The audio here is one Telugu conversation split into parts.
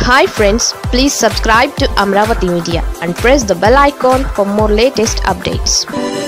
hi friends please subscribe to Amaravati media and press the bell icon for more latest updates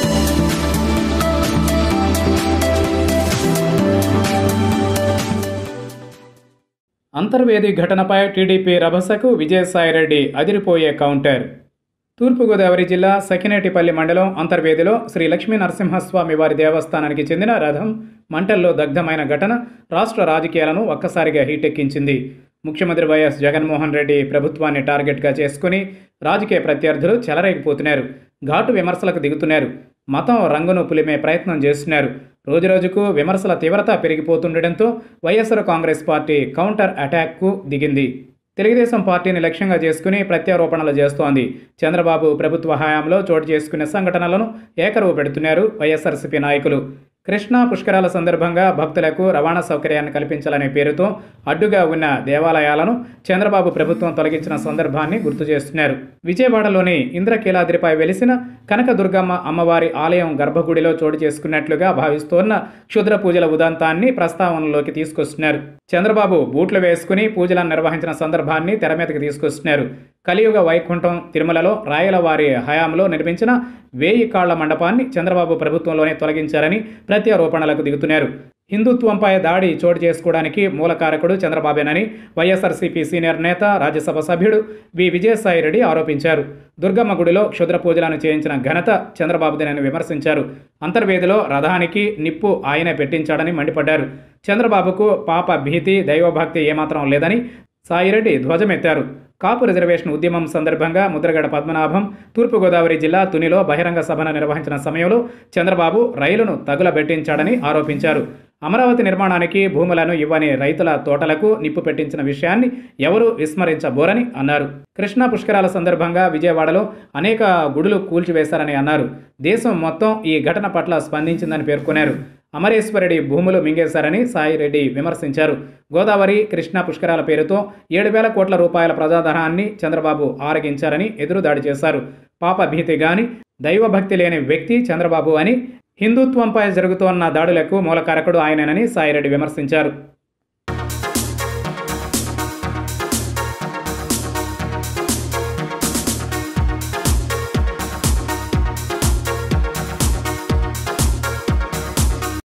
Antarvedi ఘటనపై టీడీపీ రభసకు విజయసాయిరెడ్డి అదిరిపోయే కౌంటర్ తూర్పుగోదావరి జిల్లా సకినేటిపల్లి మండలం అంతర్వేదిలో శ్రీ లక్ష్మీ నరసింహస్వామి వారి దేవస్థానానికి చెందిన రథం మంటల్లో దగ్ధమైన ఘటన రాష్ట్ర రాజకీయాలను ఒక్కసారిగా హీటెక్కించింది ముఖ్యమంత్రి వైఎస్ జగన్మోహన్ రెడ్డి ప్రభుత్వాన్ని టార్గెట్గా చేసుకుని రాజకీయ ప్రత్యర్థులు చెలరేగిపోతున్నారు ఘాటు విమర్శలకు దిగుతున్నారు మతం రంగును పులిమే ప్రయత్నం చేస్తున్నారు రోజురోజుకు విమర్శల తీవ్రత పెరిగిపోతుండటంతో వైఎస్ఆర్ కాంగ్రెస్ పార్టీ కౌంటర్ అటాక్కు దిగింది తెలుగుదేశం పార్టీని లక్ష్యంగా చేసుకుని ప్రత్యారోపణలు చేస్తోంది చంద్రబాబు ప్రభుత్వ హయాంలో చోటు చేసుకునే సంఘటనలను ఏకరువు పెడుతున్నారు వైఎస్ఆర్సీపీ నాయకులు కృష్ణా పుష్కరాల సందర్భంగా భక్తులకు రవాణా సౌకర్యాన్ని కల్పించాలనే పేరుతో అడ్డుగా ఉన్న దేవాలయాలను చంద్రబాబు ప్రభుత్వం తొలగించిన సందర్భాన్ని గుర్తు చేస్తున్నారు విజయవాడలోని ఇంద్రకీలాద్రిపై వెలిసిన కనకదుర్గమ్మ అమ్మవారి ఆలయం గర్భగుడిలో చోటు చేసుకున్నట్లుగా భావిస్తోన్న క్షుద్ర పూజల ఉదంతాన్ని ప్రస్తావనలోకి తీసుకొస్తున్నారు చంద్రబాబు బూట్లు వేసుకుని పూజలను నిర్వహించిన సందర్భాన్ని తెర మీదకి తీసుకొస్తున్నారు కలియుగ వైకుంఠం తిరుమలలో రాయలవారి హయాంలో నిర్మించిన వేయి కాళ్ల మండపాన్ని చంద్రబాబు ప్రభుత్వంలోనే తొలగించారని ప్రత్యారోపణలకు దిగుతున్నారు హిందుత్వంపై దాడి చోటు చేసుకోవడానికి మూలకారకుడు చంద్రబాబేనని వైఎస్ఆర్సీపీ సీనియర్ నేత రాజ్యసభ సభ్యుడు వి విజయసాయిరెడ్డి ఆరోపించారు దుర్గమ్మ గుడిలో క్షుద్ర పూజలను చేయించిన ఘనత చంద్రబాబుదేనని విమర్శించారు అంతర్వేదిలో రథానికి నిప్పు ఆయనే పెట్టించాడని మండిపడ్డారు చంద్రబాబుకు పాప భీతి దైవభక్తి ఏమాత్రం లేదని సాయిరెడ్డి ధ్వజమెత్తారు కాపు రిజర్వేషన్ ఉద్యమం సందర్భంగా ముద్రగడ పద్మనాభం తూర్పుగోదావరి జిల్లా తునిలో బహిరంగ సభను నిర్వహించిన సమయంలో చంద్రబాబు రైలును తగులబెట్టించాడని ఆరోపించారు అమరావతి నిర్మాణానికి భూములను ఇవ్వని రైతుల తోటలకు నిప్పు పెట్టించిన విషయాన్ని ఎవరూ విస్మరించబోరని అన్నారు కృష్ణా పుష్కరాల సందర్భంగా విజయవాడలో అనేక గుడులు కూల్చివేశారని అన్నారు దేశం మొత్తం ఈ ఘటన పట్ల స్పందించిందని పేర్కొన్నారు అమరేశ్వరుడి భూములు మింగేశారని సాయిరెడ్డి విమర్శించారు గోదావరి కృష్ణా పుష్కరాల పేరుతో ఏడు వేల కోట్ల రూపాయల ప్రజాధనాన్ని చంద్రబాబు ఆరగించారని ఎదురుదాడి చేశారు పాప భీతి గాని దైవభక్తి లేని వ్యక్తి చంద్రబాబు అని హిందుత్వంపై జరుగుతోన్న దాడులకు మూలకారకుడు ఆయనేనని సాయిరెడ్డి విమర్శించారు